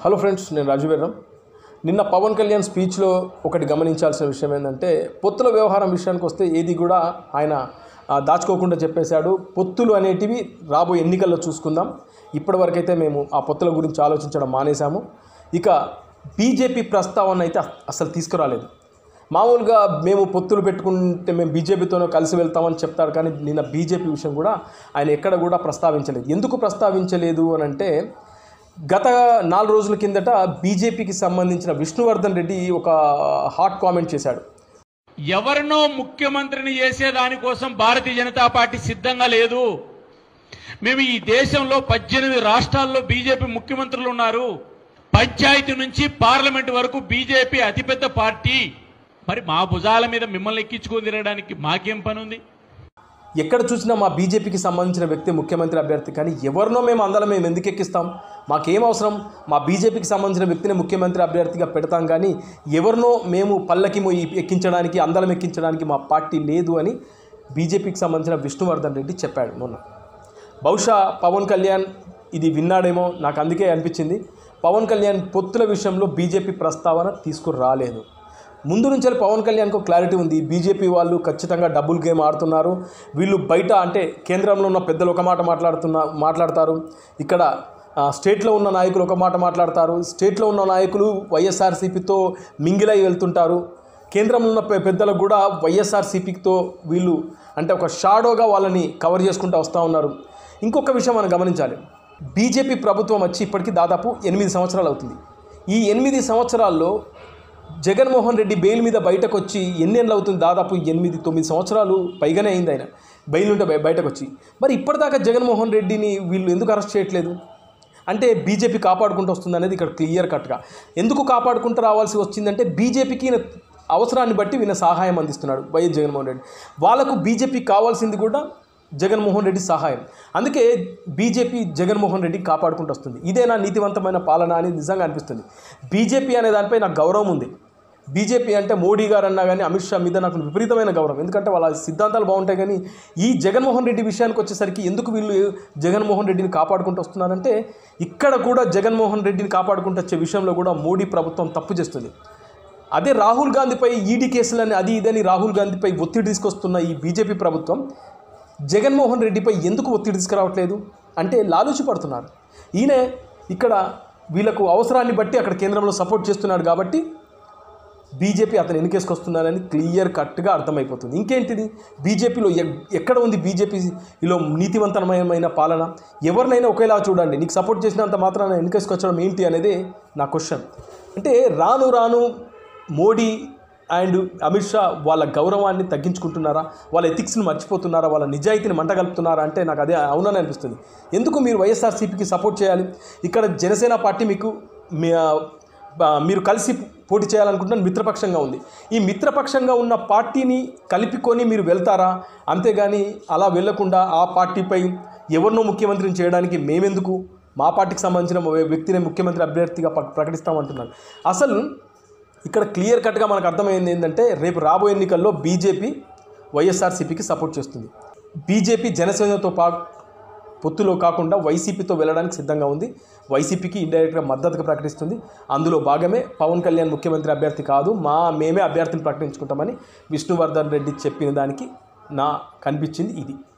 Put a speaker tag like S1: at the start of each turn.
S1: hello friends నేను రాజు వీర్రం నిన్న పవన్ కళ్యాణ్ స్పీచ్లో ఒకటి గమనించాల్సిన విషయం ఏంటంటే పొత్తుల వ్యవహారం విషయానికి వస్తే ఏది కూడా ఆయన ఆ, దాచుకోకుండా చెప్పేశాడు పొత్తులు అనేటివి రాబోయే ఎన్నికల్లో చూసుకుందాం ఇప్పటివరకైతే మేము ఆ పొత్తుల గురించి ఆలోచించడం మానేశాము ఇక బీజేపీ ప్రస్తావన అయితే అసలు తీసుకురాలేదు మామూలుగా మేము పొత్తులు పెట్టుకుంటే మేము బీజేపీతోనే కలిసి వెళ్తామని చెప్తాడు కానీ నిన్న బీజేపీ విషయం కూడా ఆయన ఎక్కడ కూడా ప్రస్తావించలేదు ఎందుకు ప్రస్తావించలేదు అని అంటే గత నాలుగు రోజుల కిందట బీజేపీకి సంబంధించిన విష్ణువర్ధన్ రెడ్డి ఒక హాట్ కామెంట్ చేశాడు
S2: ఎవరినో ముఖ్యమంత్రిని చేసే దానికోసం భారతీయ జనతా పార్టీ సిద్ధంగా లేదు మేము ఈ దేశంలో పద్దెనిమిది రాష్ట్రాల్లో బీజేపీ ముఖ్యమంత్రులు ఉన్నారు పంచాయతీ నుంచి పార్లమెంట్ వరకు బీజేపీ అతిపెద్ద పార్టీ మరి మా భుజాల మీద మిమ్మల్ని ఎక్కించుకొని తిరగడానికి మాకేం పని ఉంది
S1: ఎక్కడ చూసినా మా బీజేపీకి సంబంధించిన వ్యక్తి ముఖ్యమంత్రి అభ్యర్థి కానీ ఎవరినో మేము అందరం మేము ఎందుకు ఎక్కిస్తాం మాకేం అవసరం మా బీజేపీకి సంబంధించిన వ్యక్తిని ముఖ్యమంత్రి అభ్యర్థిగా పెడతాం కానీ ఎవరినో మేము పల్లకి మొయ్యి ఎక్కించడానికి అందలం ఎక్కించడానికి మా పార్టీ లేదు అని బీజేపీకి సంబంధించిన విష్ణువర్ధన్ రెడ్డి చెప్పాడు మొన్న బహుశా పవన్ కళ్యాణ్ ఇది విన్నాడేమో నాకు అందుకే అనిపించింది పవన్ కళ్యాణ్ పొత్తుల విషయంలో బీజేపీ ప్రస్తావన తీసుకురాలేదు ముందు నుంచే పవన్ కళ్యాణ్కు క్లారిటీ ఉంది బీజేపీ వాళ్ళు ఖచ్చితంగా డబుల్ గేమ్ ఆడుతున్నారు వీళ్ళు బయట అంటే కేంద్రంలో ఉన్న పెద్దలు ఒక మాట మాట్లాడుతున్న మాట్లాడతారు ఇక్కడ ఆ, స్టేట్లో ఉన్న నాయకులు ఒక మాట మాట్లాడతారు స్టేట్లో ఉన్న నాయకులు వైఎస్ఆర్సీపీతో మింగిలై వెళ్తుంటారు కేంద్రంలో ఉన్న పె- పెద్దలకు కూడా వైఎస్ఆర్సీపీతో వీళ్ళు అంటే ఒక షాడోగా వాళ్ళని కవర్ చేసుకుంటూ వస్తూ ఉన్నారు ఇంకొక విషయం మనం గమనించాలి బీజేపీ ప్రభుత్వం వచ్చి ఇప్పటికీ దాదాపు ఎనిమిది సంవత్సరాలు అవుతుంది ఈ ఎనిమిది సంవత్సరాల్లో జగన్మోహన్ రెడ్డి బెయిల్ మీద బయటకు వచ్చి ఎన్నేళ్ళు అవుతుంది దాదాపు ఎనిమిది తొమ్మిది సంవత్సరాలు పైగానే అయింది ఆయన బెయిల్ ఉంటే బయ- బయటకు వచ్చి మరి ఇప్పటిదాకా జగన్మోహన్ రెడ్డిని వీళ్ళు ఎందుకు అరెస్ట్ చేయట్లేదు అంటే బీజేపీ కాపాడుకుంటూ వస్తుంది అనేది ఇక్కడ క్లియర్ కట్గా ఎందుకు కాపాడుకుంటూ రావాల్సి వచ్చిందంటే బీజేపీకి ఈయన అవసరాన్ని బట్టి ఈయన సహాయం అందిస్తున్నాడు వైఎస్ జగన్మోహన్ రెడ్డి వాళ్ళకు బీజేపీ కావాల్సింది కూడా జగన్మోహన్ రెడ్డి సహాయం అందుకే బీజేపీ జగన్మోహన్ రెడ్డి కాపాడుకుంటూ వస్తుంది ఇదేనా నీతివంతమైన పాలన అని నిజంగా అనిపిస్తుంది బీజేపీ అనే దానిపై నాకు గౌరవం ఉంది బీజేపీ అంటే మోడీ గారు అన్నా కానీ అమిత్ షా మీద నాకు విపరీతమైన గౌరవం ఎందుకంటే వాళ్ళ సిద్ధాంతాలు బాగుంటాయి కానీ ఈ జగన్మోహన్ రెడ్డి విషయానికి వచ్చేసరికి ఎందుకు వీళ్ళు జగన్మోహన్ రెడ్డిని కాపాడుకుంటూ వస్తున్నారంటే ఇక్కడ కూడా జగన్మోహన్ రెడ్డిని కాపాడుకుంటూ వచ్చే విషయంలో కూడా మోడీ ప్రభుత్వం తప్పు చేస్తుంది అదే రాహుల్ గాంధీపై ఈడీ కేసులని అది ఇదని రాహుల్ గాంధీపై ఒత్తిడి తీసుకొస్తున్న ఈ బీజేపీ ప్రభుత్వం జగన్మోహన్ రెడ్డిపై ఎందుకు ఒత్తిడి తీసుకురావట్లేదు అంటే లాలూచి పడుతున్నారు ఈయన ఇక్కడ వీళ్ళకు అవసరాన్ని బట్టి అక్కడ కేంద్రంలో సపోర్ట్ చేస్తున్నాడు కాబట్టి బీజేపీ అతను ఎన్నికేసుకొస్తున్నారని క్లియర్ కట్గా అర్థమైపోతుంది ఇంకేంటిది బీజేపీలో ఎక్- ఎక్కడ ఉంది బీజేపీలో నీతివంతమైన పాలన ఎవరినైనా ఒకేలా చూడండి నీకు సపోర్ట్ చేసినంత మాత్రాన ఎన్నికేసుకొచ్చడం ఏంటి అనేది నా క్వశ్చన్ అంటే రాను రాను మోడీ అండ్ అమిత్ షా వాళ్ళ గౌరవాన్ని తగ్గించుకుంటున్నారా వాళ్ళ ఎథిక్స్ని మర్చిపోతున్నారా వాళ్ళ నిజాయితీని మంటగలుపుతున్నారా అంటే నాకు అదే అవునని అనిపిస్తుంది ఎందుకు మీరు వైఎస్ఆర్సీపీకి సపోర్ట్ చేయాలి ఇక్కడ జనసేన పార్టీ మీకు మీ బా- మీరు కలిసి పోటీ చేయాలనుకుంటున్న మిత్రపక్షంగా ఉంది ఈ మిత్రపక్షంగా ఉన్న పార్టీని కలుపుకొని మీరు వెళ్తారా అంతేగాని అలా వెళ్లకుండా ఆ పార్టీపై ఎవరినో ముఖ్యమంత్రిని చేయడానికి మేమెందుకు మా పార్టీకి సంబంధించిన వ్య- వ్యక్తిని ముఖ్యమంత్రి అభ్యర్థిగా ప్ర- ప్రకటిస్తామంటున్నాను అసలు ఇక్కడ క్లియర్ కట్గా మనకు అర్థమైంది ఏంటంటే రేపు రాబోయే ఎన్నికల్లో బీజేపీ వైఎస్ఆర్సీపీకి సపోర్ట్ చేస్తుంది బీజేపీ జనసేనతో పా పొత్తులో కాకుండా వైసీపీతో వెళ్ళడానికి సిద్ధంగా ఉంది వైసీపీకి ఇండైరెక్ట్గా మద్దతుగా ప్రకటిస్తుంది అందులో భాగమే పవన్ కళ్యాణ్ ముఖ్యమంత్రి అభ్యర్థి కాదు మా మేమే అభ్యర్థిని ప్రకటించుకుంటామని విష్ణువర్ధన్ రెడ్డి చెప్పిన దానికి నా కనిపించింది ఇది